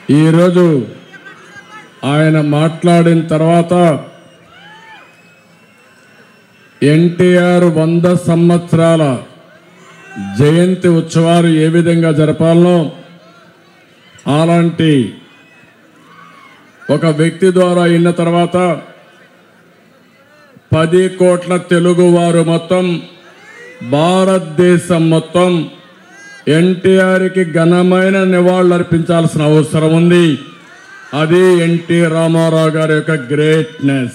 ఈరోజు ఆయన మాట్లాడిన తర్వాత ఎన్టీఆర్ వంద సంవత్సరాల జయంతి ఉత్సవాలు ఏ విధంగా జరపాలనో అలాంటి ఒక వ్యక్తి ద్వారా అయిన తర్వాత పది కోట్ల తెలుగు వారు మొత్తం భారతదేశం మొత్తం ఎన్టీఆర్కి ఘనమైన నివాళులు అర్పించాల్సిన అవసరం ఉంది అది ఎన్టీ రామారావు గారి యొక్క గ్రేట్నెస్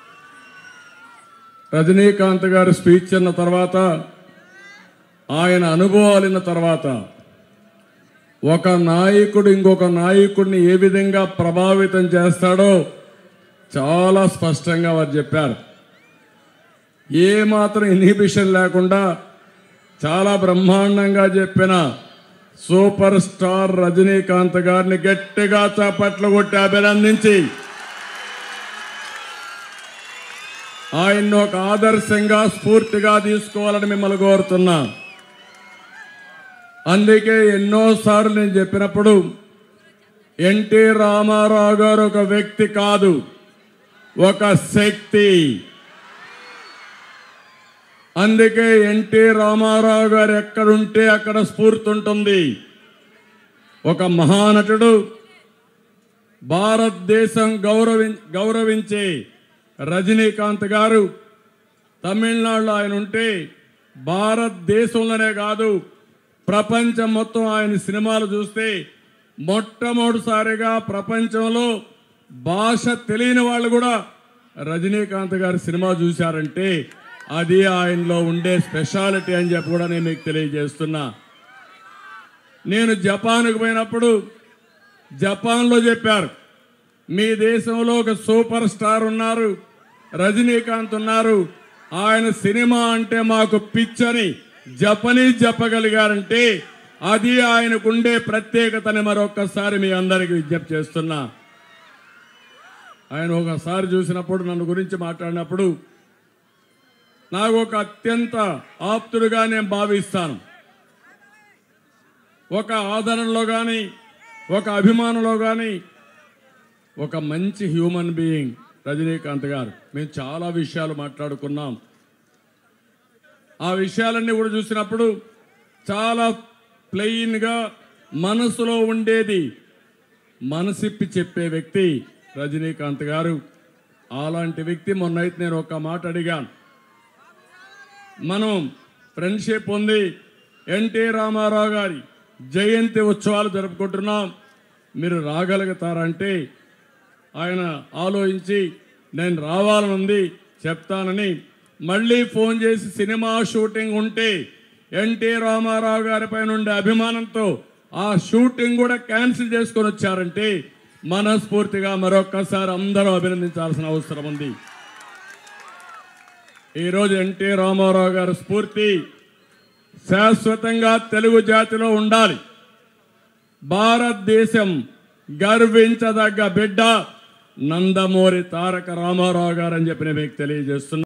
రజనీకాంత్ గారి స్పీచ్ అన్న తర్వాత ఆయన అనుభవాలు విన్న తర్వాత ఒక నాయకుడు ఇంకొక నాయకుడిని ఏ విధంగా ప్రభావితం చేస్తాడో చాలా స్పష్టంగా వారు చెప్పారు ఏ మాత్రం ఇన్హిబిషన్ లేకుండా చాలా బ్రహ్మాండంగా చెప్పిన సూపర్ స్టార్ రజనీకాంత్ గారిని గట్టిగా చప్పట్లు కొట్టి అభినందించి ఆయన్ని ఒక ఆదర్శంగా స్ఫూర్తిగా తీసుకోవాలని మిమ్మల్ని కోరుతున్నా అందుకే ఎన్నోసార్లు నేను చెప్పినప్పుడు ఎన్టీ రామారావు గారు ఒక వ్యక్తి కాదు ఒక శక్తి అందుకే ఎన్టీ రామారావు గారు ఎక్కడుంటే అక్కడ స్ఫూర్తి ఉంటుంది ఒక మహానటుడు భారతదేశం గౌరవి గౌరవించే రజనీకాంత్ గారు తమిళనాడులో ఆయన ఉంటే భారతదేశంలోనే కాదు ప్రపంచం మొత్తం ఆయన సినిమాలు చూస్తే మొట్టమొదటిసారిగా ప్రపంచంలో భాష తెలియని వాళ్ళు కూడా రజనీకాంత్ గారి సినిమా చూశారంటే అది ఆయనలో ఉండే స్పెషాలిటీ అని చెప్పి కూడా నేను మీకు తెలియజేస్తున్నా నేను జపాన్కు పోయినప్పుడు జపాన్లో చెప్పారు మీ దేశంలో ఒక సూపర్ స్టార్ ఉన్నారు రజనీకాంత్ ఉన్నారు ఆయన సినిమా అంటే మాకు పిచ్చని జపనీస్ చెప్పగలిగారంటే అది ఆయనకుండే ప్రత్యేకతని మరొక్కసారి మీ అందరికీ విజ్ఞప్తి చేస్తున్నా ఆయన ఒకసారి చూసినప్పుడు నన్ను గురించి మాట్లాడినప్పుడు నాకు ఒక అత్యంత ఆప్తుడుగా నేను భావిస్తాను ఒక ఆదరణలో కానీ ఒక అభిమానంలో కానీ ఒక మంచి హ్యూమన్ బీయింగ్ రజనీకాంత్ గారు మేము చాలా విషయాలు మాట్లాడుకున్నాం ఆ విషయాలన్నీ కూడా చూసినప్పుడు చాలా ప్లెయిన్గా మనసులో ఉండేది మనసిప్పి చెప్పే వ్యక్తి రజనీకాంత్ గారు అలాంటి వ్యక్తి మొన్నైతే నేను ఒక మాట అడిగాను మనం ఫ్రెండ్షిప్ ఉంది ఎన్టీ రామారావు గారి జయంతి ఉత్సవాలు జరుపుకుంటున్నాం మీరు రాగలుగుతారంటే ఆయన ఆలోచించి నేను రావాలని ఉంది చెప్తానని మళ్ళీ ఫోన్ చేసి సినిమా షూటింగ్ ఉంటే ఎన్టీ రామారావు గారి పైన ఉండే అభిమానంతో ఆ షూటింగ్ కూడా క్యాన్సిల్ చేసుకొని వచ్చారంటే మనస్ఫూర్తిగా మరొక్కసారి అందరూ అభినందించాల్సిన అవసరం ఉంది ఈరోజు ఎన్టీ రామారావు గారి స్ఫూర్తి శాశ్వతంగా తెలుగు జాతిలో ఉండాలి భారతదేశం గర్వించదగ్గ బిడ్డ నందమూరి తారక రామారావు గారు అని చెప్పి నేను మీకు తెలియజేస్తున్నా